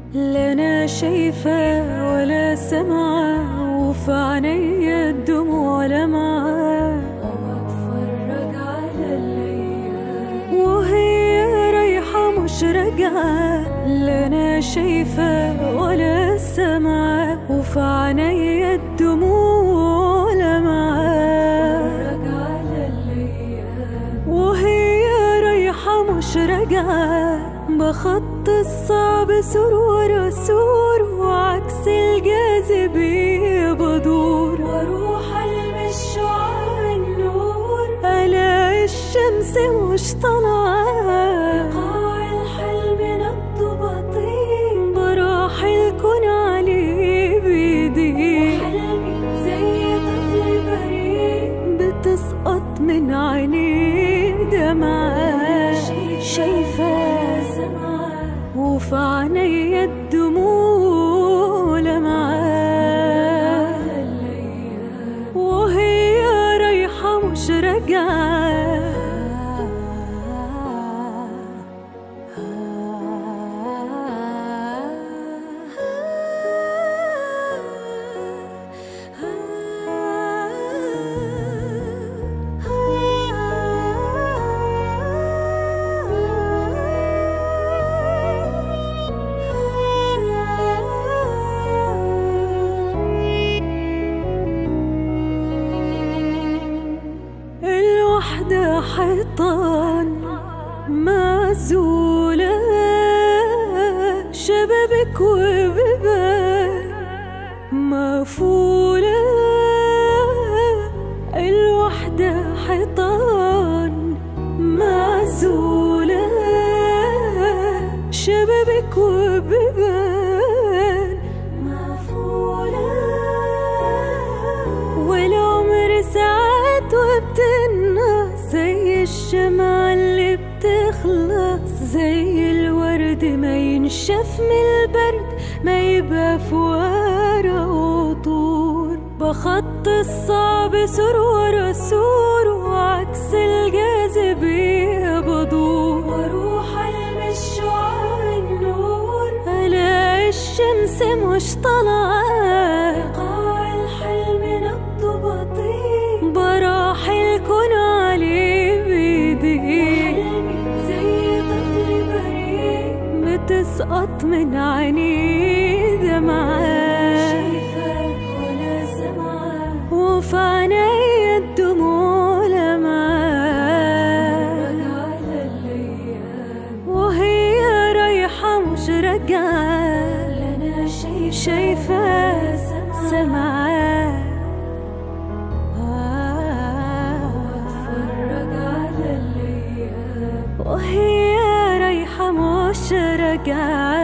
لا انا شايفة ولا سمعة وفي عينيا الدموع لمعة وبتفرج على الليالي وهي رايحة مش راجعة لا انا شايفة ولا سمعة وفي عينيا الدموع لمعة وهي رايحة مش راجعة بخط الصعب سور ورا سور وعكس الجاذبية بدور واروح المش شعاع النور الاقي الشمس مش طالعة قاع الحلم نبض بطيء براح الكون عليه بيدي وحلمي زي طفل بريء بتسقط من عينيه دمعة شايفة وفي عينيا الدموع لمعة وهي رايحة مش راجعة الوحدة حيطان معزولة شبابك وبيبان مقفولة الوحدة حيطان معزولة شبابك وبيبان مقفولة والعمر ساعات وبتنقص زي الشمعة اللي بتخلص زي الورد ما ينشف من البرد ما يبقى في ورا وطور بخط الصعب سور ورا سور وعكس الجاذبية بدور واروح المش شعاع النور الاقي الشمس مش طالعة قاع الحلم نبض بطيء براح الكون عليه بيدي زي طفل بريء بتسقط من عينيه دمعة ولا سمعة وفي عينيا الدموع لمعة وهي رايحة مش راجعة شايفة سمعة وهي رايحة مش راجعة